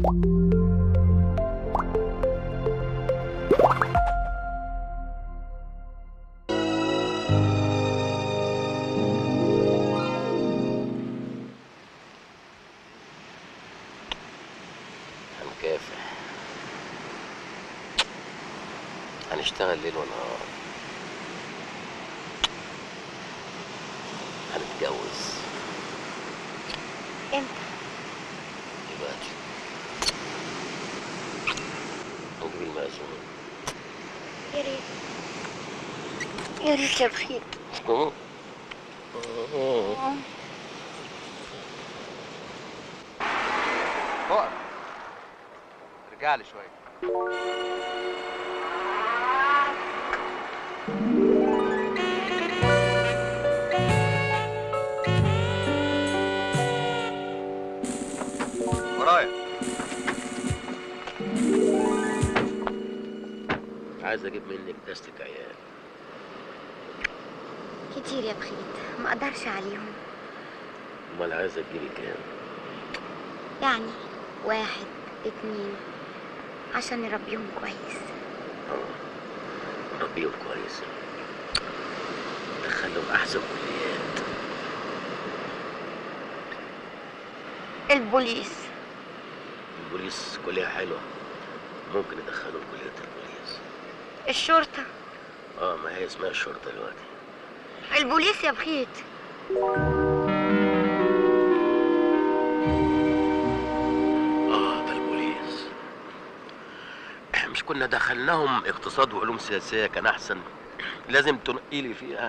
هنكافح هنشتغل ليل ونهار هنتجوز امتى دلوقتي نجيب المأذون يا ريت يا ريت يا بخيت اقف ارجع لي شويه ورايا عايز اجيب منك دستة عيال كتير يا بخيت ما اقدرش عليهم امال عايزه تجيبي كام يعني واحد اتنين عشان نربيهم كويس ربيهم كويس دخلهم احسن كليات البوليس البوليس كلية حلوة ممكن يدخلهم كلية البوليس الشرطة اه ما هي اسمها الشرطة دلوقتي البوليس يا بخيت اه ده البوليس مش كنا دخلناهم اقتصاد وعلوم سياسية كان احسن لازم تنقيلي فيها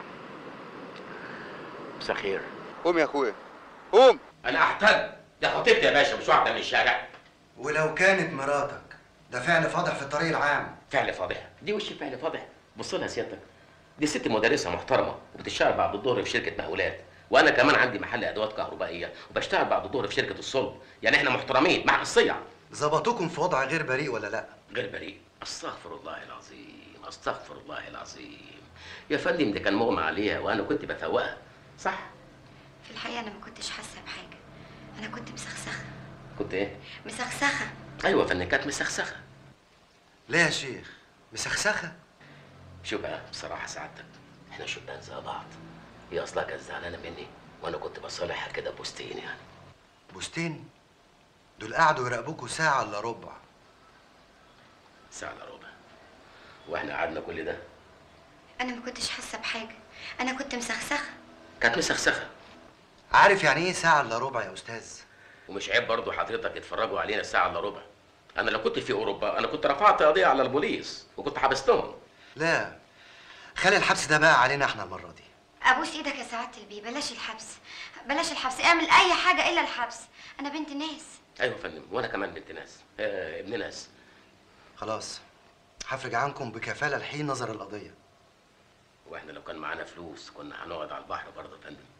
مساء خير قوم يا اخويا قوم انا احتل ده خطيبتي يا باشا مش واحدة من الشارع ولو كانت مراتك ده فعل فاضح في الطريق العام فعل فاضح دي وش فعل فاضح بص لها سيادتك دي ست مدرسه محترمه وبتشتغل بعد الظهر في شركه مقاولات وانا كمان عندي محل ادوات كهربائيه وبشتغل بعد الظهر في شركه الصلب يعني احنا محترمين مع الصيع ظبطوكم في وضع غير بريء ولا لا غير بريء استغفر الله العظيم استغفر الله العظيم يا فندم ده كان مغمى عليها وانا كنت بفوقها صح في الحقيقة أنا ما كنتش حاسة بحاجة أنا كنت مسخسخة كنت ايه مسخسخة ايوه يا فندم كانت مسخسخه ليه يا شيخ مسخسخه شو بقى بصراحه سعادتك احنا شبان زي بعض هي اصلها كانت زعلانه مني وانا كنت بصالحها كده بوستين يعني بوستين دول قعدوا يراقبوكوا ساعه الا ربع ساعه الا ربع واحنا قعدنا كل ده أنا ما كنتش حاسة بحاجة أنا كنت مسخسخة كانت مسخسخه عارف يعني ايه ساعه الا ربع يا استاذ ومش عيب برضه حضرتك يتفرجوا علينا ساعه الا ربع انا لو كنت في اوروبا انا كنت رفعت قضيه على البوليس وكنت حبستهم لا خلي الحبس ده بقى علينا احنا المره دي أبوس إيدك يا سعادة البيه بلاش الحبس بلاش الحبس اعمل أي حاجة إلا الحبس أنا بنت ناس ايوه يا فندم وانا كمان بنت ناس آه ابن ناس خلاص هفرج عنكم بكفاله لحين نظر القضيه واحنا لو كان معانا فلوس كنا هنقعد على البحر برضه يا فندم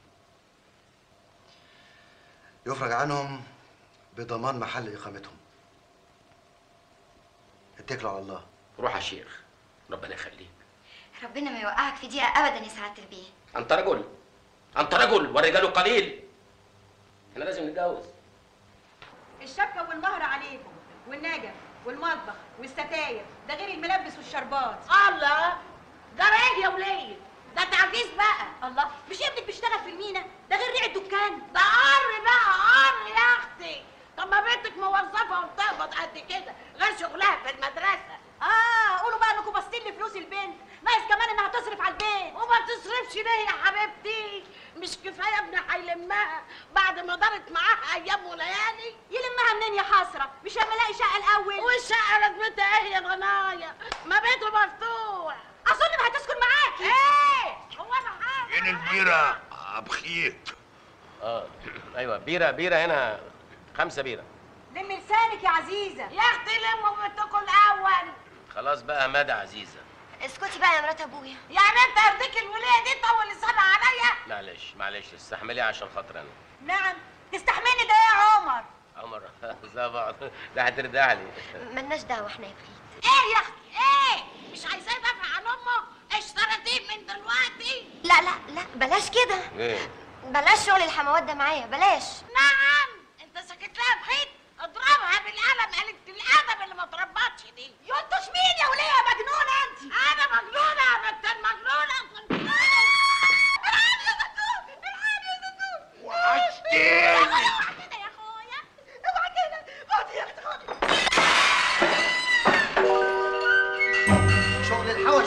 يفرج عنهم بضمان محل اقامتهم اتكلوا على الله روح يا شيخ ربنا يخليك ربنا ما يوقعك في دقيقة أبدا يا سعادة البيه انت رجل انت رجل والرجال قليل احنا لازم نتجوز الشبكة والمهر عليكم والنجف والمطبخ والستاير ده غير الملبس والشربات الله ده ايه يا ولية ده تعجيز بقى الله مش ابنك بيشتغل في المينا ده غير ريع الدكان ده قر بقى قر يا اختي طب ما بنتك موظفه وبتقبض قد كده غير شغلها في المدرسه اه قولوا بقى انكم باصين لفلوس البنت ناقص كمان انها تصرف على البيت وما تصرفش ليه يا حبيبتي مش كفايه ابني هيلمها بعد ما دارت معاها ايام وليالي يلمها منين يا حسره مش لما الاقي شقه الاول والشقه لازمتها ايه يا غنايه ما بيته مفتوح اظن ما هتسكن معاكي ايه هو انا حاجه فين البيرة بخيت اه ايوه بيره بيره هنا خمسه بيره لم لسانك يا عزيزه يا اختي لموا بنتكم الاول خلاص بقى مدى عزيزه اسكتي بقى يا مرات أبويا يعني انت يرضيك الوليه دي تطول لسانها عليا معلش معلش استحملي عشان خاطر انا نعم تستحملني ده يا عمر عمر زي بعض ده هترجع لي ملناش دعوة احنا يا بخيت ايه يا اختي ايه مش عايزاه يدافع عن امه اشتريتيه من دلوقتي لا لا لا بلاش كده ايه بلاش شغل الحموات ده معايا بلاش نعم انت سكت لها بخيط اضربها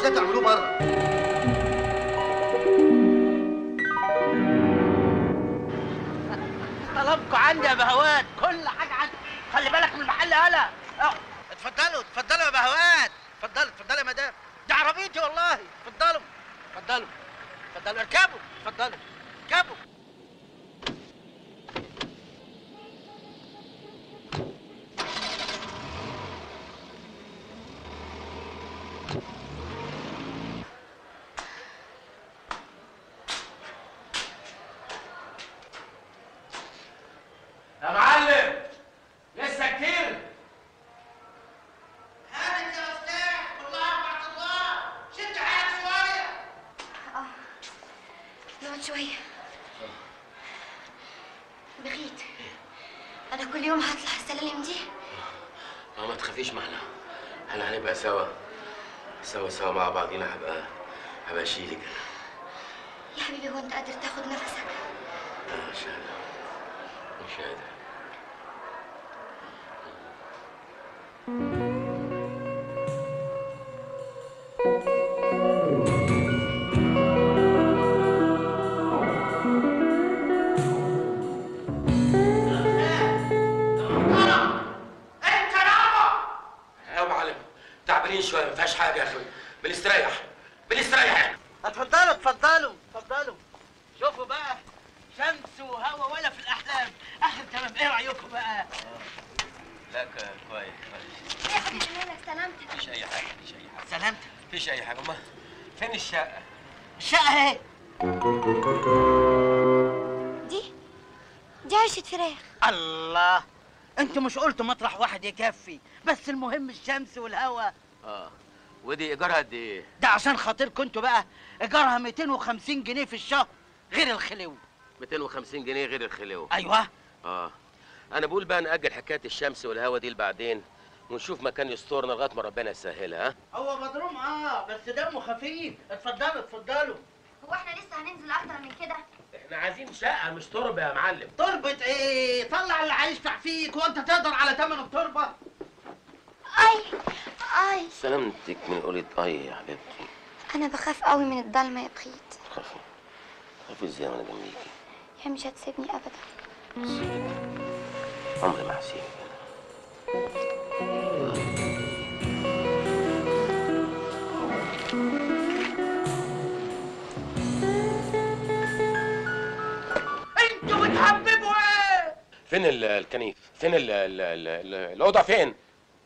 عاوزين تعملوه بره طلبكوا عندي يا بهوات كل حاجه عندي خلي بالك من المحل هلا اه، اتفضلوا اتفضلوا يا بهوات اتفضلوا اتفضلوا يا مدام دي عربيتي والله اتفضلوا اتفضلوا اتفضلوا اركبوا اتفضلوا اركبوا يا معلم لسه كتير هانت يا استاذ والله بعد الله شد حالك شويه اه نقعد شوية بغيت أنا كل يوم هطلع السلالم دي اه ما تخافيش معنا احنا هنبقى سوا سوا سوا مع بعضينا هبقى هبقى اشيلك يا حبيبي هو أنت قادر تاخد نفسك انا مش قادر مش قادر انت رابع يا معلم تعبانين شويه ما فيهاش حاجه يا اخي بنستريح بنستريح اتفضلوا اتفضلوا اتفضلوا شوفوا بقى شمس وهوا ولا في الاحلام اخر تمام ايه رايكم بقى لا كويس كويس يا حبيبي مالك سلامتك مفيش اي حاجه مفيش اي حاجه سلامتك مفيش اي حاجه ما فين الشقه الشقه اهي دي دي عيشة فراخ الله انتوا مش قلتوا مطرح واحد يكفي بس المهم الشمس والهوا اه ودي ايجارها قد ايه ده عشان خاطركم انتوا بقى ايجارها 250 جنيه في الشهر غير الخلو 250 جنيه غير الخلو ايوه اه انا بقول بقى ناجل حكايه الشمس والهوا دي لبعدين ونشوف مكان يسترنا لغايه ما ربنا يسهلها ها هو مضروم اه بس دمه خفيف اتفضلوا اتفضلوا هو احنا لسه هننزل أكتر من كده احنا عايزين شقه مش تربه يا معلم تربة ايه طلع اللي هيشفع فيك وانت تقدر على ثمن التربة أي أي سلامتك من قولة اي يا حبيبتي أنا بخاف قوي من الضلمة يا بخيت خافي خافي ازاي وانا جنبيكي هي مش هتسيبني أبدا عمري ما هسيبك انا انتوا بتحببوا ايه فين ال- الكنيف فين ال ال ال ال الاوضه فين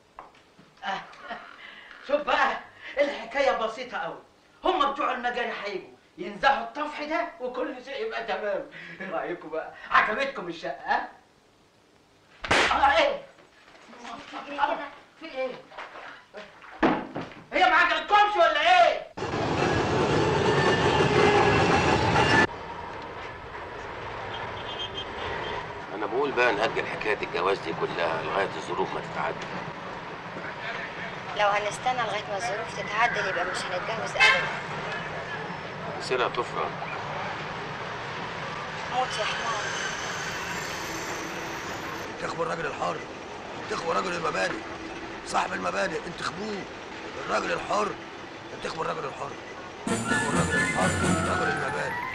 شوف بقى الحكاية بسيطة قوي هم بتوع المجاري هيجوا ينزحوا الطفح ده وكل شيء يبقى تمام ايه رأيكم بقى عجبتكم الشقة ها؟ اه ايه آه، في ايه هي ما عجبتكمش ولا ايه انا بقول بقى نأجل حكايه الجواز دي كلها لغايه الظروف ما تتعدل لو هنستنى لغاية ما الظروف تتعدل يبقى مش هنتجوز أبدا سيرها طفره موت يا حمار انتخبوا الراجل الحر انتخبوا رجل المبادئ صاحب المبادئ انتخبوه الراجل الحر انتخبوا الراجل الحر انتخبوا الراجل الحر رجل المبادئ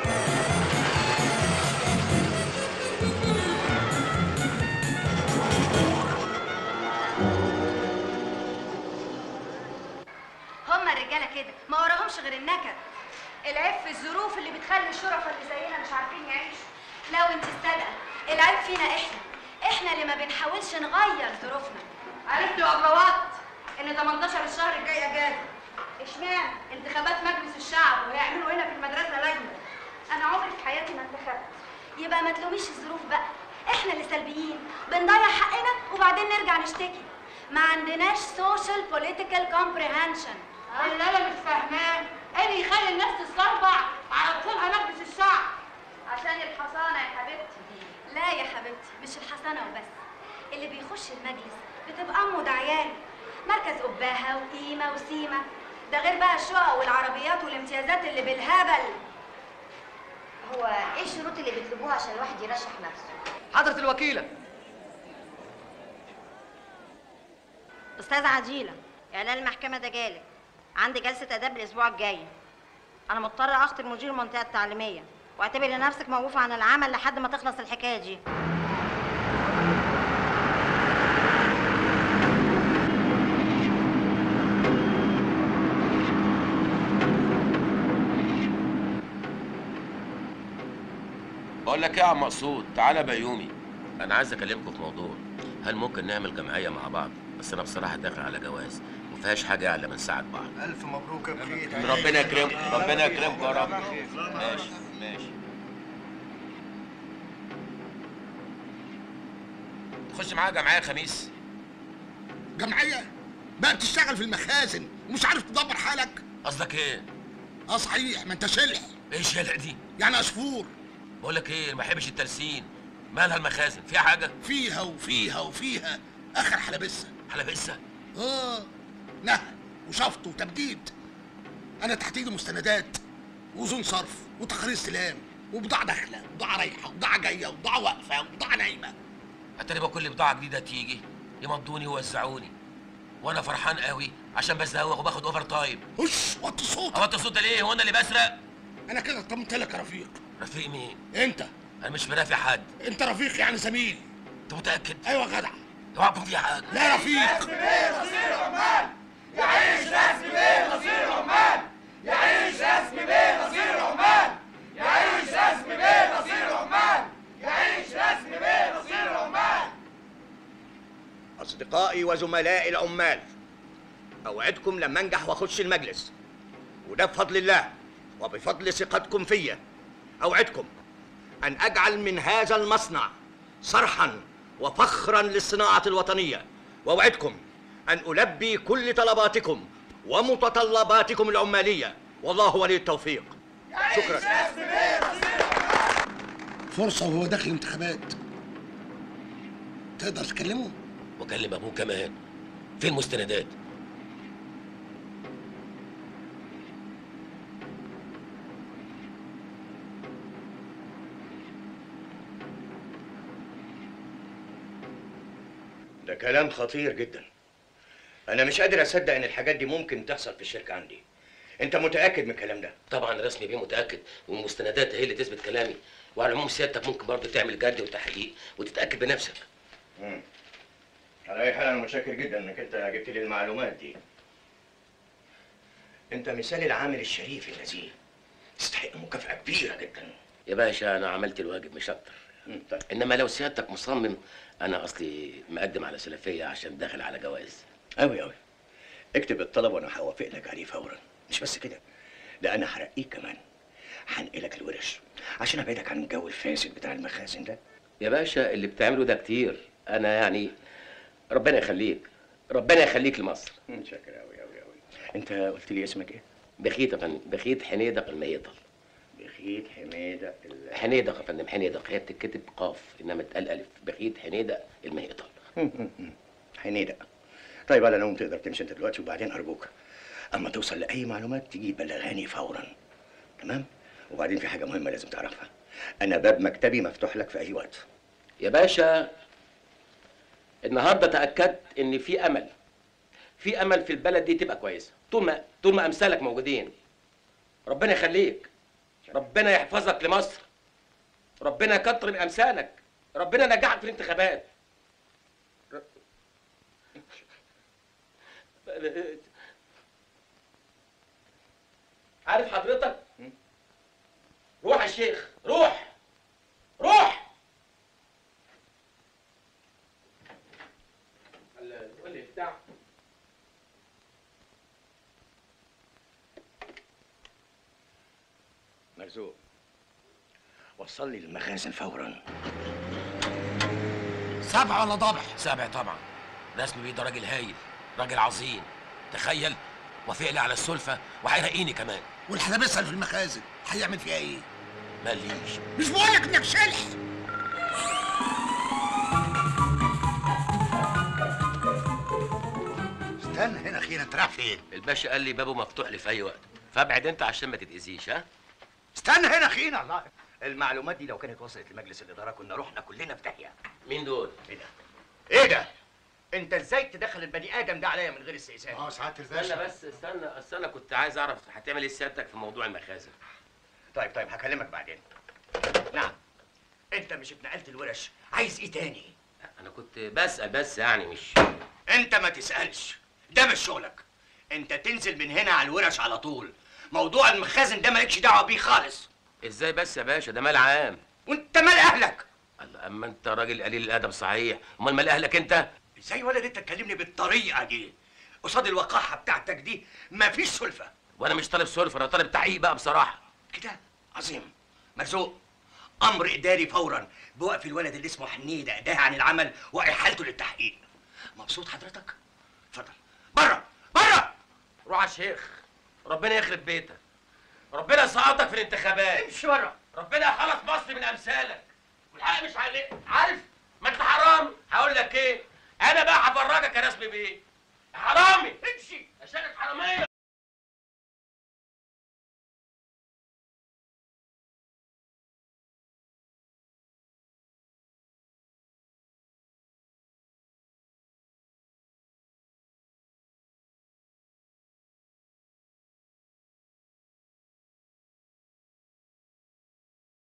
هما الرجاله كده ما وراهمش غير النكد العيب في الظروف اللي بتخلي الشرفاء اللي زينا مش عارفين يعيشوا لو انت صادقه العيب فينا احنا احنا اللي ما بنحاولش نغير ظروفنا عرفت يا ابروات ان 18 الشهر الجاي اجازه اشمعنى انتخابات مجلس الشعب وهيعملوا هنا في المدرسه لجنه انا عمري في حياتي ما انتخبت يبقى ما تلوميش الظروف بقى احنا اللي سلبيين بنضيع حقنا وبعدين نرجع نشتكي ما عندناش سوشيال بوليتيكال كومبريهنشن اللي انا مش فاهماه ايه اللي يخلي الناس تستربع على طولها مجلس الشعب عشان الحصانة يا حبيبتي لا يا حبيبتي مش الحصانة وبس اللي بيخش المجلس بتبقى أمه دعيان مركز أباهة وقيمة وسيمة ده غير بقى الشقق والعربيات والامتيازات اللي بالهبل هو إيه الشروط اللي بيطلبوها عشان الواحد يرشح نفسه؟ حضرة الوكيلة أستاذ عجيلة إعلان المحكمة ده جالك عندي جلسه اداب الاسبوع الجاي انا مضطره اخطب مدير المنطقه التعليميه واعتبري نفسك موقوفه عن العمل لحد ما تخلص الحكايه دي بقول لك ايه يا عم مقصود تعالى بيومي انا عايز اكلمكم في موضوع هل ممكن نعمل جمعيه مع بعض بس انا بصراحه داخل على جواز ما فيهاش حاجه اعلى من ساعه بعض الف مبروك يا بخيت ربنا يكرمكم ربنا يكرمكم يا رب ماشي ماشي تخش معايا جمعيه خميس جمعيه بقى بتشتغل في المخازن ومش عارف تدبر حالك قصدك ايه اه صحيح ما انت شلح ايه الشلع دي يعني عصفور بقول لك ايه ما بحبش التلسين مالها المخازن فيها حاجه فيها وفيها وفيها اخر حلبسه حلبسه اه نهى وشفط وتبديد انا تحت ايدي مستندات واذون صرف وتقارير استلام وبضاعه داخله وبضاعه رايحه وبضاعه جايه وبضاعه واقفه وبضاعه نايمه اتاري بقى كل بضاعه جديده تيجي يمضوني ويوزعوني وانا فرحان قوي عشان بزهوق وباخد اوفر تايم هش وطي صوتك هو انت صوت ده ليه هو انا اللي بسرق انا كده طمنت لك يا رفيق رفيق مين انت انا مش مرافق حد انت رفيق يعني زميل انت متاكد ايوه يا جدع اوعى يكون في حاجه لا يا رفيق أصدقائي وزملائي العمال أوعدكم لما أنجح وأخش المجلس وده بفضل الله وبفضل ثقتكم فيا أوعدكم أن أجعل من هذا المصنع صرحا وفخرا للصناعة الوطنية وأوعدكم أن ألبي كل طلباتكم ومتطلباتكم العمالية والله ولي التوفيق شكرا فرصه وهو داخل انتخابات تقدر تكلمه واكلم ابوه كمان فين المستندات ده كلام خطير جدا أنا مش قادر أصدق إن الحاجات دي ممكن تحصل في الشركة عندي أنت متأكد من الكلام ده؟ طبعا رسمي بيه متاكد والمستندات هي اللي تثبت كلامي وعلى العموم سيادتك ممكن برضه تعمل جرد وتحقيق وتتاكد بنفسك مم. على اي حال انا متشكر جدا انك انت جبت لي المعلومات دي انت مثال العامل الشريف الذي تستحق مكافأة كبيرة جدا يا باشا انا عملت الواجب مش اكتر مم، طيب انما لو سيادتك مصمم انا اصلي مقدم على سلفيه عشان داخل على جواز أوي أوي اكتب الطلب وانا هوافق لك عليه فورا مش بس كده ده انا هرقيك كمان هنقلك الورش عشان ابعدك عن الجو الفاسد بتاع المخازن ده يا باشا اللي بتعمله ده كتير انا يعني ربنا يخليك ربنا يخليك لمصر متشكر أوي أوي أوي انت قلت لي اسمك ايه؟ بخيت يا فندم بخيت حنيدق الميطل بخيت حميدة ال- حنيدق يا فندم حنيدق هي بتتكتب قاف انما تقال الف بخيت حنيدق الميطل حنيدة طيب على العموم تقدر تمشي انت دلوقتي وبعدين ارجوك اما توصل لاي معلومات تيجي بلغاني فورا تمام وبعدين في حاجه مهمه لازم تعرفها انا باب مكتبي مفتوح لك في اي وقت يا باشا النهارده تاكدت ان في امل في امل في البلد دي تبقى كويسه طول ما طول ما امثالك موجودين ربنا يخليك ربنا يحفظك لمصر ربنا يكتر من امثالك ربنا ينجحك في الانتخابات ر- عارف حضرتك روح يا شيخ روح روح قول لي بتاع مرزوق وصل لي المخازن فورا سبعة ولا ضبح سابع طبعا رسمي بيه ده راجل هايل راجل عظيم تخيل وافق لي على السلفه وهيرقيني كمان والحلبسه اللي في المخازن هيعمل فيها ايه؟ ماليش مش بقولك انك شلح استنى هنا اخيرا انت رايح فين؟ الباشا قال لي بابه مفتوح لي في اي وقت فابعد انت عشان ما تتاذيش ها استنى هنا اخيرا الله المعلومات دي لو كانت وصلت لمجلس الاداره كنا رحنا كلنا في داهيه مين دول ايه ده؟ ايه ده؟ انت ازاي تدخل البني ادم ده عليا من غير استئذان اه سعاده استنى الباشا بس استنى اصل انا كنت عايز اعرف هتعمل ايه سيادتك في موضوع المخازن طيب طيب هكلمك بعدين نعم انت مش اتنقلت الورش عايز ايه تاني انا كنت بسال بس يعني مش انت ما تسالش ده مش شغلك انت تنزل من هنا على الورش على طول موضوع المخازن ده مالكش دعوه بيه خالص ازاي بس يا باشا ده مال عام وانت مال اهلك الله اما انت راجل قليل الادب صحيح امال مال اهلك انت ازاي ولد انت تكلمني بالطريقه دي قصاد الوقاحه بتاعتك دي مفيش سلفه وانا مش طالب سلفه انا طالب تحقيق بقى بصراحه كده عظيم مرزوق امر اداري فورا بوقف الولد اللي اسمه حنيده ده عن العمل واحالته للتحقيق مبسوط حضرتك اتفضل بره بره روح على الشيخ ربنا يخرب بيتك ربنا يسقطك في الانتخابات امشي بره ربنا يخلص مصر من امثالك والحق مش عليك عارف ما انت حرام هقول لك ايه انا بقى هفرجك يا رسمي بيه حرامي امشي يا شارع حراميه